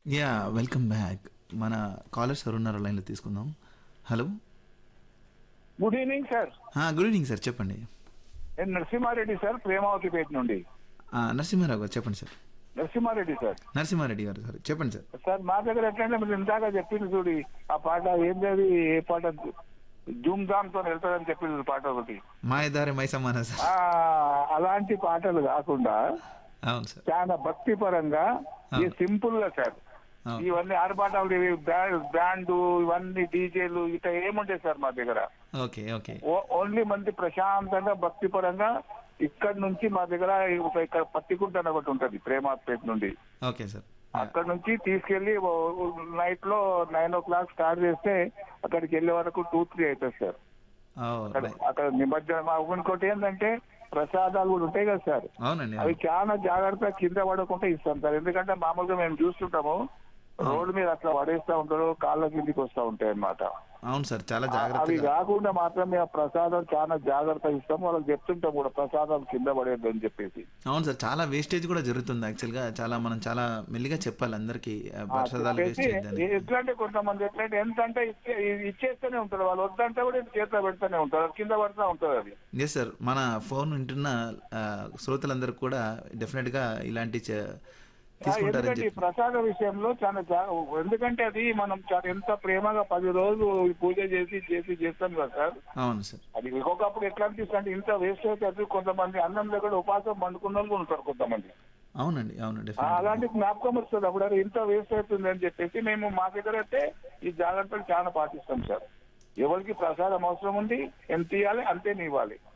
Yeah welcome back మన callers ఎవరు ఉన్నారో లైన్లో తీసుకుందాం hello good evening sir good evening sir చెప్పండి నేను నరసింహారెడ్డి సార్ ప్రేమావతిపేట నుండి ఆ, నరసింహారావు గారు చెప్పండి సార్ నరసింహారెడ్డి సార్ నరసింహారెడ్డి గారు సార్ చెప్పండి సార్ సార్ మా దగ్గర ఎట్లంటే మీరు ఇందాక చెప్పింది చూడి ఆ పాట ఏంటది ఏ పాట జూమ్ దామ్ తో వెళ్తారని చెప్పింది పాట ఒకటి మాయదారి మై సమాన సార్ ఆ అలాంటి పాటలు కాకుండా అవును సార్ చాలా భక్తి పరంగా ఈ సింపుల్ గా సార్ అవును ఇవన్నీ ఆర్భాటాలు ఇవి బ్యాండ్ ఇవన్నీ డీజేలు ఇట్లా ఏముంటాయి సార్ మా దగ్గర ఓకే ఓకే ఓ- ఓన్లీ మంది ప్రశాంతంగా భక్తి పరంగా ఇక్కడ నుంచి మా దగ్గర ఒక ఇక్కడ పత్తికుంట అని ఒకటి ఉంటది ప్రేమాపేట నుండి ఓకే సార్ అక్కడ నుంచి తీసుకెళ్లి నైట్ లో నైన్ ఓ క్లాక్ స్టార్ట్ చేస్తే అక్కడికి వెళ్ళే వరకు టూ త్రీ అవుతుంది సార్ అక్కడ అక్కడ నిమజ్జనం ఇంకోటి ఏంటంటే ప్రసాదాలు కూడా ఉంటాయి కదా సార్ అవునండి అవి అవును. చాలా జాగ్రత్తగా కింద పడకుండా ఇస్తాం సార్ ఎందుకంటే మామూలుగా మేము చూస్తుంటాము రోడ్డు మీద అట్లా పడేస్తా ఉంటారు కాళ్ళ కిందికి వస్తా ఉంటాయి అన్నమాట అవును సార్ చాలా అవి జాగ్రత్తగా కాకుండా మాత్రం మేము ప్రసాదం చాలా జాగ్రత్త ఇస్తాం వాళ్ళకి చెప్తుంటాం కూడా ప్రసాదం కింద పడేద్దు అని చెప్పేసి అవును సార్ చాలా వేస్టేజ్ కూడా జరుగుతుంది యాక్చువల్గా చాలా మనం చాలా మెల్లిగా చెప్పాలి అందరికి ప్రసాదాలు వేస్ట్ చెప్పేసి చేయద్దని ఎట్లా అంటే కొంతమంది ఎట్లా అంటే ఎంత అంటే ఇచ్చే- ఇచ్చేస్తూనే ఉంటారు వాళ్ళు వద్దంటే కూడా చేతిలో పెడుతూనే ఉంటారు కింద పడుతూ ఉంటుంది అది ఎస్ సార్ మన ఫోన్ వింటున్న ఆ, శ్రోతలందరూ కూడా డెఫినెట్గా ఇలాంటి చే- తీసుకుంటారని ఎందుకంటే ఈ చెప్పి ప్రసాద విషయంలో చాలా జా- ఎందుకంటే అది మనం చాలా ఎంత ప్రేమగా పది రోజులు ఈ పూజ చేసి చేసి చేస్తాం కదా సార్ అవును సార్ అది ఒక్కొక్కప్పుడు ఎట్లా అనిపిస్తుంది అంటే ఇంత వేస్ట్ అయితే కొంతమంది అన్నం దగ్గర ఉపాసం పండుకున్న వాళ్ళు కూడా ఉంటారు కొంతమంది అవునండి అవును ఆ, డెఫినెట్ అలాంటి జ్ఞాపకం వస్తుంది అప్పుడు అది ఇంత వేస్ట్ అవుతుంది అని చెప్పేసి మేము మా దగ్గర అయితే ఈ జాగ్రత్తలు చాలా పాటిస్తాం సార్ ఎవరికి ప్రసాదం అవసరం ఉంది ఎంత ఇవ్వాలి అంతే ఇవ్వాలి